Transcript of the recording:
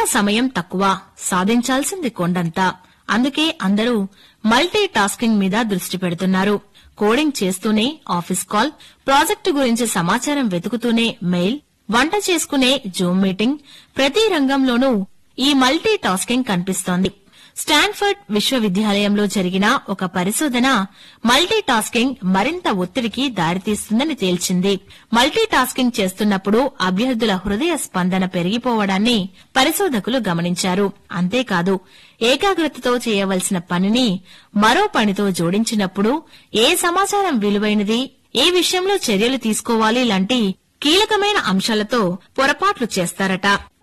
సమయం తక్కువ సాధించాల్సింది కొండంత అందుకే అందరూ మల్టీ టాస్కింగ్ మీద దృష్టి పెడుతున్నారు కోడింగ్ చేస్తూనే ఆఫీస్ కాల్ ప్రాజెక్టు గురించి సమాచారం వెతుకుతూనే మెయిల్ వంట చేసుకునే జూమ్ మీటింగ్ ప్రతి రంగంలోనూ ఈ మల్టీ టాస్కింగ్ కనిపిస్తోంది స్టాన్ఫర్డ్ విశ్వవిద్యాలయంలో జరిగిన ఒక పరిశోధన మల్టీ టాస్కింగ్ మరింత ఒత్తిడికి దారితీస్తుందని తేల్చింది మల్టీ టాస్కింగ్ చేస్తున్నప్పుడు అభ్యర్థుల హృదయ స్పందన పెరిగిపోవడాన్ని పరిశోధకులు గమనించారు అంతేకాదు ఏకాగ్రతతో చేయవలసిన పనిని మరో పనితో జోడించినప్పుడు ఏ సమాచారం విలువైనది ఏ విషయంలో చర్యలు తీసుకోవాలి లాంటి కీలకమైన అంశాలతో పొరపాట్లు చేస్తారట